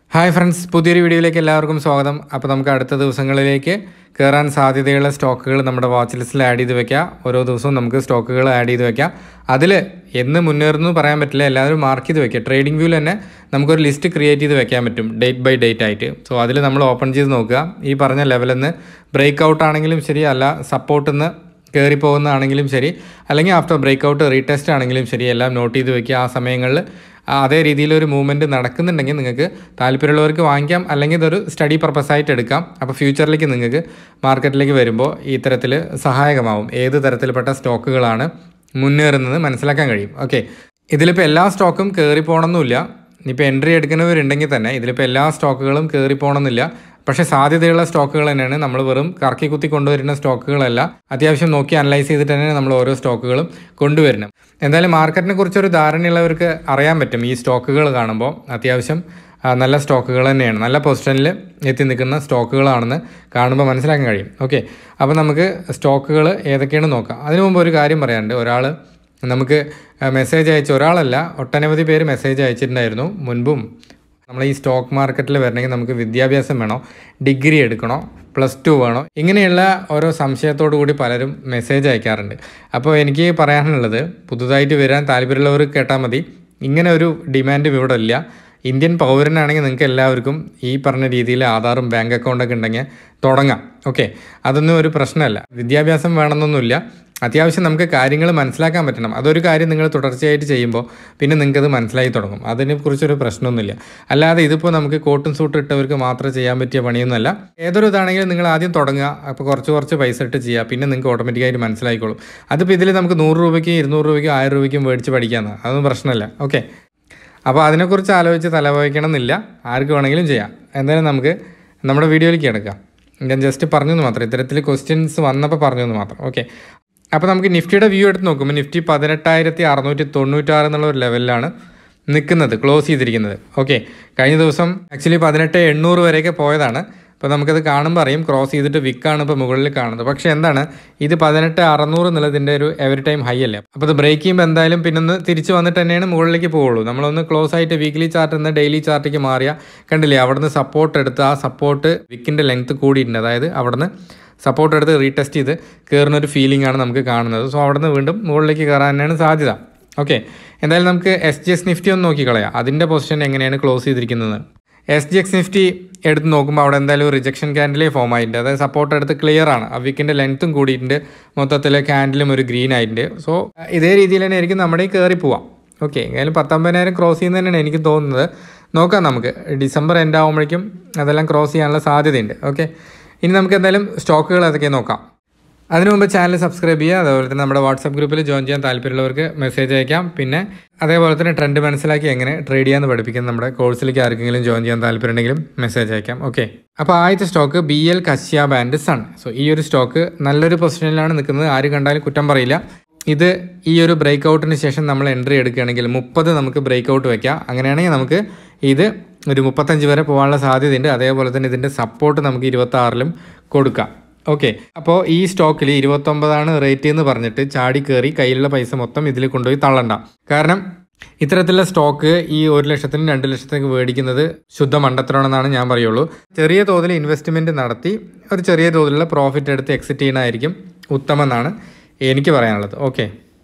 hi friends പുതിയൊരു വീഡിയോയിലേക്ക് എല്ലാവർക്കും സ്വാഗതം അപ്പോൾ നമുക്ക് അടുത്ത ദിവസങ്ങളിലേക്ക് കയറാൻ സാധ്യതയുള്ള സ്റ്റോക്കുകൾ നമ്മുടെ വാച്ച് ലിസ്റ്റിൽ ആഡ് ചെയ്ത് വെക്കാം ഓരോ ദിവസവും നമുക്ക് സ്റ്റോക്കുകൾ ആഡ് ചെയ്ത് വെക്കാം അതിൽ എന്ന് മുന്നേറുന്നു പറയാൻ പറ്റില്ല എല്ലാവരും മാർക്ക് ചെയ്ത് വെക്കുക ട്രേഡിംഗ് വ്യൂവിൽ തന്നെ നമുക്കൊരു ലിസ്റ്റ് ക്രിയേറ്റ് ചെയ്ത് വെക്കാൻ പറ്റും ഡേറ്റ് ബൈ ഡേറ്റ് ആയിട്ട് സോ അതിൽ നമ്മൾ ഓപ്പൺ ചെയ്ത് നോക്കുക ഈ പറഞ്ഞ ലെവലിൽ നിന്ന് ബ്രേക്ക് ഔട്ട് ആണെങ്കിലും ശരി അല്ല സപ്പോർട്ടിൽ നിന്ന് കയറി പോകുന്നതാണെങ്കിലും ശരി അല്ലെങ്കിൽ ആഫ്റ്റർ ബ്രേക്ക് ഔട്ട് റീടെസ്റ്റ് ആണെങ്കിലും ശരി എല്ലാം നോട്ട് ചെയ്ത് വെക്കുക ആ സമയങ്ങളിൽ അതേ രീതിയിലൊരു മൂവ്മെൻറ്റ് നടക്കുന്നുണ്ടെങ്കിൽ നിങ്ങൾക്ക് താല്പര്യമുള്ളവർക്ക് വാങ്ങിക്കാം അല്ലെങ്കിൽ ഇതൊരു സ്റ്റഡി പർപ്പസ് ആയിട്ട് എടുക്കാം അപ്പോൾ ഫ്യൂച്ചറിലേക്ക് നിങ്ങൾക്ക് മാർക്കറ്റിലേക്ക് വരുമ്പോൾ ഈ തരത്തിൽ സഹായകമാവും ഏത് തരത്തിൽപ്പെട്ട സ്റ്റോക്കുകളാണ് മുന്നേറുന്നത് മനസ്സിലാക്കാൻ കഴിയും ഓക്കെ ഇതിലിപ്പോൾ എല്ലാ സ്റ്റോക്കും കയറി പോകണമെന്നില്ല ഇപ്പോൾ എൻട്രി എടുക്കുന്നവരുണ്ടെങ്കിൽ തന്നെ ഇതിലിപ്പോൾ എല്ലാ സ്റ്റോക്കുകളും കയറി പോകണമെന്നില്ല പക്ഷേ സാധ്യതയുള്ള സ്റ്റോക്കുകൾ തന്നെയാണ് നമ്മൾ വെറും കറക്കി കുത്തി കൊണ്ടുവരുന്ന സ്റ്റോക്കുകളല്ല അത്യാവശ്യം നോക്കി അനലൈസ് ചെയ്തിട്ട് തന്നെയാണ് നമ്മൾ ഓരോ സ്റ്റോക്കുകളും കൊണ്ടുവരണം എന്തായാലും മാർക്കറ്റിനെ കുറിച്ചൊരു ധാരണയുള്ളവർക്ക് അറിയാൻ പറ്റും ഈ സ്റ്റോക്കുകൾ കാണുമ്പോൾ അത്യാവശ്യം ആ, നല്ല സ്റ്റോക്കുകൾ തന്നെയാണ് നല്ല പൊസിഷനിൽ എത്തി നിൽക്കുന്ന സ്റ്റോക്കുകളാണെന്ന് കാണുമ്പോൾ മനസ്സിലാക്കാൻ കഴിയും ഓക്കെ അപ്പോൾ നമുക്ക് സ്റ്റോക്കുകൾ ഏതൊക്കെയാണ് നോക്കാം അതിനു മുമ്പ് ഒരു കാര്യം പറയാനുണ്ട് ഒരാൾ നമുക്ക് മെസ്സേജ് അയച്ച ഒരാളല്ല ഒട്ടനവധി പേര് മെസ്സേജ് അയച്ചിട്ടുണ്ടായിരുന്നു മുൻപും നമ്മൾ ഈ സ്റ്റോക്ക് മാർക്കറ്റിൽ വരണമെങ്കിൽ നമുക്ക് വിദ്യാഭ്യാസം വേണോ ഡിഗ്രി എടുക്കണോ പ്ലസ് ടു വേണോ ഇങ്ങനെയുള്ള ഓരോ സംശയത്തോടു കൂടി പലരും മെസ്സേജ് അയക്കാറുണ്ട് അപ്പോൾ എനിക്ക് പറയാനുള്ളത് പുതുതായിട്ട് വരാൻ താല്പര്യമുള്ളവർ കേട്ടാൽ മതി ഇങ്ങനെ ഒരു ഡിമാൻഡ് ഇവിടെ ഇല്ല ഇന്ത്യൻ പൗരനാണെങ്കിൽ നിങ്ങൾക്ക് എല്ലാവർക്കും ഈ പറഞ്ഞ രീതിയിൽ ആധാറും ബാങ്ക് അക്കൗണ്ടൊക്കെ ഉണ്ടെങ്കിൽ തുടങ്ങാം ഓക്കെ അതൊന്നും ഒരു പ്രശ്നമല്ല വിദ്യാഭ്യാസം വേണമെന്നൊന്നുമില്ല അത്യാവശ്യം നമുക്ക് കാര്യങ്ങൾ മനസ്സിലാക്കാൻ പറ്റണം അതൊരു കാര്യം നിങ്ങൾ തുടർച്ചയായിട്ട് ചെയ്യുമ്പോൾ പിന്നെ നിങ്ങൾക്കത് മനസ്സിലായി തുടങ്ങും അതിനെക്കുറിച്ചൊരു പ്രശ്നമൊന്നുമില്ല അല്ലാതെ ഇതിപ്പോൾ നമുക്ക് കോട്ടും സൂട്ടും ഇട്ടവർക്ക് മാത്രം ചെയ്യാൻ പറ്റിയ പണിയൊന്നുമല്ല ഏതൊരു ഇതാണെങ്കിലും നിങ്ങൾ ആദ്യം തുടങ്ങുക അപ്പോൾ കുറച്ച് കുറച്ച് പൈസ ഇട്ട് ചെയ്യുക പിന്നെ നിങ്ങൾക്ക് ഓട്ടോമാറ്റിക്കായിട്ട് മനസ്സിലായിക്കോളും അതിപ്പോൾ ഇതിൽ നമുക്ക് നൂറ് രൂപയ്ക്കും ഇരുന്നൂറ് രൂപയ്ക്കും ആയിരം രൂപയ്ക്കും മേടിച്ച് പഠിക്കാമെന്ന് അതൊന്നും പ്രശ്നമല്ല ഓക്കെ അപ്പോൾ അതിനെക്കുറിച്ച് ആലോചിച്ച് തലവഹിക്കണം എന്നില്ല ആർക്ക് വേണമെങ്കിലും ചെയ്യാം എന്തായാലും നമുക്ക് നമ്മുടെ വീഡിയോയിലേക്ക് കിടക്കാം ഞാൻ ജസ്റ്റ് പറഞ്ഞു എന്ന് മാത്രം ഇത്തരത്തിൽ ക്വസ്റ്റ്യൻസ് വന്നപ്പോൾ പറഞ്ഞു എന്ന് മാത്രം ഓക്കെ അപ്പോൾ നമുക്ക് നിഫ്റ്റിയുടെ വ്യൂ എടുത്ത് നോക്കുമ്പോൾ നിഫ്റ്റി പതിനെട്ടായിരത്തി അറുന്നൂറ്റി തൊണ്ണൂറ്റാറ് എന്നുള്ള ഒരു ലെവലിലാണ് നിൽക്കുന്നത് ക്ലോസ് ചെയ്തിരിക്കുന്നത് ഓക്കെ കഴിഞ്ഞ ദിവസം ആക്ച്വലി പതിനെട്ട് എണ്ണൂറ് വരെയൊക്കെ പോയതാണ് അപ്പോൾ നമുക്കത് കാണുമ്പോൾ അറിയും ക്രോസ് ചെയ്തിട്ട് വിക്കാണ് ഇപ്പോൾ മുകളിൽ കാണുന്നത് പക്ഷേ എന്താണ് ഇത് പതിനെട്ട് അറുന്നൂറ് എന്നുള്ളതിൻ്റെ ഒരു എവറി ടൈം ഹൈ അല്ലേ അപ്പോൾ അത് ബ്രേക്ക് ചെയ്യുമ്പോൾ എന്തായാലും പിന്നെ ഒന്ന് തിരിച്ച് വന്നിട്ട് തന്നെയാണ് മുകളിലേക്ക് പോവുള്ളൂ നമ്മളൊന്ന് ക്ലോസ് ആയിട്ട് വീക്ക്ലി ചാർട്ട് നിന്ന് ഡെയിലി ചാർട്ടിലേക്ക് മാറിയ കണ്ടില്ലേ അവിടുന്ന് സപ്പോർട്ട് എടുത്ത് ആ സപ്പോർട്ട് വിക്കിൻ്റെ ലെങ്ത് കൂടിയിട്ടുണ്ട് അതായത് അവിടുന്ന് സപ്പോർട്ട് എടുത്ത് റീടെസ്റ്റ് ചെയ്ത് കയറുന്ന ഒരു ഫീലിംഗ് ആണ് നമുക്ക് കാണുന്നത് സോ അവിടുന്ന് വീണ്ടും മുകളിലേക്ക് കയറാൻ തന്നെയാണ് സാധ്യത ഓക്കെ എന്തായാലും നമുക്ക് എസ് ജി എസ് നിഫ്റ്റി ഒന്ന് നോക്കിക്കളയാം അതിൻ്റെ പൊസിഷൻ എങ്ങനെയാണ് ക്ലോസ് ചെയ്തിരിക്കുന്നത് എസ് ജി എക്സ് നിഫ്റ്റി എടുത്ത് നോക്കുമ്പോൾ അവിടെ എന്തായാലും റിജക്ഷൻ ക്യാൻഡിലേ ഫോം ആയിട്ടുണ്ട് അതായത് സപ്പോർട്ട് എടുത്ത് ക്ലിയർ ആണ് ആ വീക്കിൻ്റെ ലെങ്ത്തും കൂടിയിട്ടുണ്ട് മൊത്തത്തിൽ ക്യാൻഡിലും ഒരു ഗ്രീൻ ആയിട്ടുണ്ട് സോ ഇതേ രീതിയിൽ തന്നെ ആയിരിക്കും നമ്മുടെ ഈ കയറി പോവാം ഓക്കെ എന്തായാലും പത്തൊമ്പതിനായിരം ക്രോസ് ചെയ്യുന്നത് തന്നെയാണ് എനിക്ക് തോന്നുന്നത് നോക്കാം നമുക്ക് ഡിസംബർ എൻഡ് ആകുമ്പോഴേക്കും അതെല്ലാം ക്രോസ് ചെയ്യാനുള്ള സാധ്യതയുണ്ട് ഓക്കെ ഇനി നമുക്ക് എന്തായാലും സ്റ്റോക്കുകൾ അതൊക്കെ നോക്കാം അതിനു മുമ്പ് ചാനൽ സബ്സ്ക്രൈബ് ചെയ്യുക അതുപോലെ തന്നെ നമ്മുടെ വാട്സപ്പ് ഗ്രൂപ്പിൽ ജോയിൻ ചെയ്യാൻ താല്പര്യമുള്ളവർക്ക് മെസ്സേജ് അയക്കാം പിന്നെ അതേപോലെ തന്നെ ട്രെൻഡ് മനസ്സിലാക്കി എങ്ങനെ ട്രേഡ് ചെയ്യാമെന്ന് പഠിപ്പിക്കുന്ന നമ്മുടെ കോഴ്സിലേക്ക് ആർക്കെങ്കിലും ജോയിൻ ചെയ്യാൻ താല്പര്യമുണ്ടെങ്കിലും മെസ്സേജ് അയക്കാം ഓക്കെ അപ്പോൾ ആദ്യത്തെ stock B L Kashyap and son so ഈ ഒരു സ്റ്റോക്ക് നല്ലൊരു പൊസിഷനിലാണ് നിൽക്കുന്നത് ആര് കണ്ടാലും കുറ്റം പറയില്ല ഇത് ഈ ഒരു ബ്രേക്ക് ഔട്ടിന് ശേഷം നമ്മൾ എൻട്രി എടുക്കുകയാണെങ്കിൽ മുപ്പത് നമുക്ക് ബ്രേക്ക് ഔട്ട് വയ്ക്കാം അങ്ങനെയാണെങ്കിൽ നമുക്ക് ഇത് ഒരു മുപ്പത്തഞ്ച് വരെ പോകാനുള്ള സാധ്യതയുണ്ട് അതേപോലെ തന്നെ ഇതിൻ്റെ സപ്പോർട്ട് നമുക്ക് ഇരുപത്താറിലും കൊടുക്കാം ഓക്കെ അപ്പോൾ ഈ സ്റ്റോക്കിൽ ഇരുപത്തൊമ്പതാണ് റേറ്റ് എന്ന് പറഞ്ഞിട്ട് ചാടി കയറി കയ്യിലുള്ള പൈസ മൊത്തം ഇതിൽ കൊണ്ടുപോയി തള്ളണ്ട കാരണം ഇത്തരത്തിലുള്ള സ്റ്റോക്ക് ഈ ഒരു ലക്ഷത്തിനും രണ്ട് ലക്ഷത്തിനൊക്കെ മേടിക്കുന്നത് ശുദ്ധ മണ്ടത്തരമാണെന്നാണ് ഞാൻ പറയുള്ളൂ ചെറിയ തോതിൽ ഇൻവെസ്റ്റ്മെൻറ്റ് നടത്തി ഒരു ചെറിയ തോതിലുള്ള പ്രോഫിറ്റ് എടുത്ത് എക്സിറ്റ് ചെയ്യണമായിരിക്കും ഉത്തമം എന്നാണ് എനിക്ക് പറയാനുള്ളത് ഓക്കെ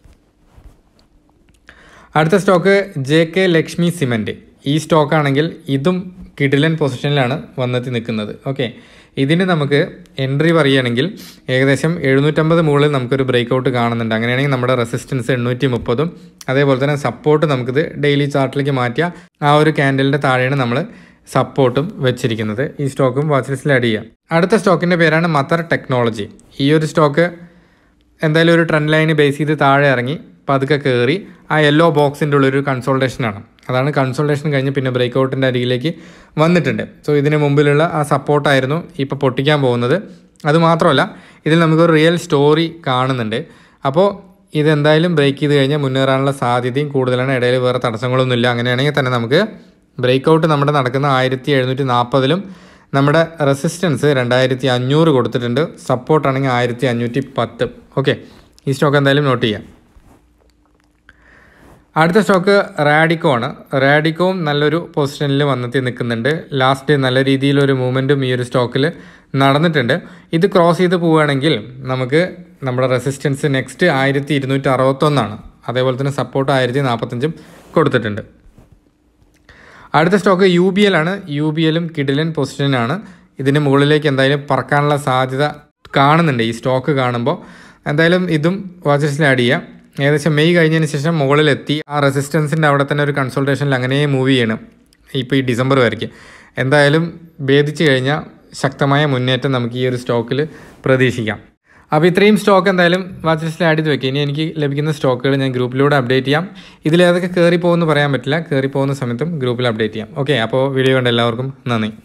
അടുത്ത stock J K Lakshmi cement ഈ സ്റ്റോക്കാണെങ്കിൽ ഇതും കിഡിലൻ പൊസിഷനിലാണ് വന്നെത്തി നിൽക്കുന്നത് ഓക്കെ ഇതിന് നമുക്ക് എൻട്രി പറയുകയാണെങ്കിൽ ഏകദേശം എഴുന്നൂറ്റമ്പത് മുകളിൽ നമുക്കൊരു ബ്രേക്ക് ഔട്ട് കാണുന്നുണ്ട് അങ്ങനെയാണെങ്കിൽ നമ്മുടെ റെസിസ്റ്റൻസ് എണ്ണൂറ്റി മുപ്പതും അതേപോലെ തന്നെ സപ്പോർട്ട് നമുക്കിത് ഡെയിലി ചാർട്ടിലേക്ക് മാറ്റിയ ആ ഒരു ക്യാൻഡലിൻ്റെ താഴെയാണ് നമ്മൾ സപ്പോർട്ടും വെച്ചിരിക്കുന്നത് ഈ സ്റ്റോക്കും വാച്ച് ലിസ്റ്റിൽ ആഡ് ചെയ്യാം അടുത്ത സ്റ്റോക്കിൻ്റെ പേരാണ് മദർ ടെക്നോളജി ഈ ഒരു സ്റ്റോക്ക് എന്തായാലും ഒരു ട്രെൻഡ് ലൈന് ബേസ് ചെയ്ത് താഴെ ഇറങ്ങി പതുക്കെ കയറി ആ യെല്ലോ ബോക്സിൻ്റെ ഉള്ളൊരു കൺസോൾട്ടേഷനാണ് അതാണ് കൺസോൾട്ടേഷൻ കഴിഞ്ഞ് പിന്നെ ബ്രേക്ക് ഔട്ടിൻ്റെ അരികിലേക്ക് വന്നിട്ടുണ്ട് സോ ഇതിന് മുമ്പിലുള്ള ആ സപ്പോർട്ടായിരുന്നു ഇപ്പോൾ പൊട്ടിക്കാൻ പോകുന്നത് അത് മാത്രമല്ല ഇതിൽ നമുക്കൊരു റിയൽ സ്റ്റോറി കാണുന്നുണ്ട് അപ്പോൾ ഇതെന്തായാലും ബ്രേക്ക് ചെയ്ത് കഴിഞ്ഞാൽ മുന്നേറാനുള്ള സാധ്യതയും കൂടുതലാണ് ഇടയിൽ വേറെ തടസ്സങ്ങളൊന്നുമില്ല അങ്ങനെയാണെങ്കിൽ തന്നെ നമുക്ക് ബ്രേക്ക് ഔട്ട് നമ്മുടെ നടക്കുന്ന ആയിരത്തി എഴുന്നൂറ്റി നാൽപ്പതിലും നമ്മുടെ റെസിസ്റ്റൻസ് രണ്ടായിരത്തി അഞ്ഞൂറ് കൊടുത്തിട്ടുണ്ട് സപ്പോർട്ടാണെങ്കിൽ ആയിരത്തി അഞ്ഞൂറ്റി പത്ത് ഓക്കെ ഈ സ്റ്റോക്ക് എന്തായാലും നോട്ട് ചെയ്യാം അടുത്ത സ്റ്റോക്ക് റാഡിക്കോ ആണ് റാഡിക്കോവും നല്ലൊരു പൊസിഷനിൽ വന്നെത്തി നിൽക്കുന്നുണ്ട് ലാസ്റ്റ് നല്ല രീതിയിലൊരു മൂവ്മെൻറ്റും ഈ ഒരു സ്റ്റോക്കിൽ നടന്നിട്ടുണ്ട് ഇത് ക്രോസ് ചെയ്ത് പോവുകയാണെങ്കിൽ നമുക്ക് നമ്മുടെ റെസിസ്റ്റൻസ് നെക്സ്റ്റ് ആയിരത്തി ഇരുന്നൂറ്റി അറുപത്തൊന്നാണ് അതേപോലെ തന്നെ സപ്പോർട്ട് ആയിരത്തി നാൽപ്പത്തഞ്ചും കൊടുത്തിട്ടുണ്ട് അടുത്ത സ്റ്റോക്ക് യു ബി എൽ ആണ് യു ബി എല്ലും കിഡിലൻ പൊസിഷനാണ് ഇതിന് മുകളിലേക്ക് എന്തായാലും പറക്കാനുള്ള സാധ്യത കാണുന്നുണ്ട് ഈ സ്റ്റോക്ക് കാണുമ്പോൾ എന്തായാലും ഇതും വാച്ച് ലിസ്റ്റിൽ ആഡ് ചെയ്യാം ഏകദേശം മെയ് കഴിഞ്ഞതിന് ശേഷം മുകളിലെത്തി ആ റെസിസ്റ്റൻസിൻ്റെ അവിടെ തന്നെ ഒരു കൺസൾട്ടേഷനിൽ അങ്ങനെ മൂവ് ചെയ്യണം ഇപ്പോൾ ഈ ഡിസംബർ വരയ്ക്ക് എന്തായാലും ഭേദിച്ച് കഴിഞ്ഞാൽ ശക്തമായ മുന്നേറ്റം നമുക്ക് ഈ ഒരു സ്റ്റോക്കിൽ പ്രതീക്ഷിക്കാം അപ്പോൾ ഇത്രയും സ്റ്റോക്ക് എന്തായാലും വാച്ച് ലിസ്റ്റിൽ ആഡ് ചെയ്ത് വെക്കുക ഇനി എനിക്ക് ലഭിക്കുന്ന സ്റ്റോക്കുകൾ ഞാൻ ഗ്രൂപ്പിലൂടെ അപ്ഡേറ്റ് ചെയ്യാം ഇതിലേതൊക്കെ കയറി പോകുമെന്ന് പറയാൻ പറ്റില്ല കയറി പോകുന്ന സമയത്തും ഗ്രൂപ്പിൽ അപ്ഡേറ്റ് ചെയ്യാം ഓക്കെ അപ്പോൾ വീഡിയോ കണ്ട എല്ലാവർക്കും നന്ദി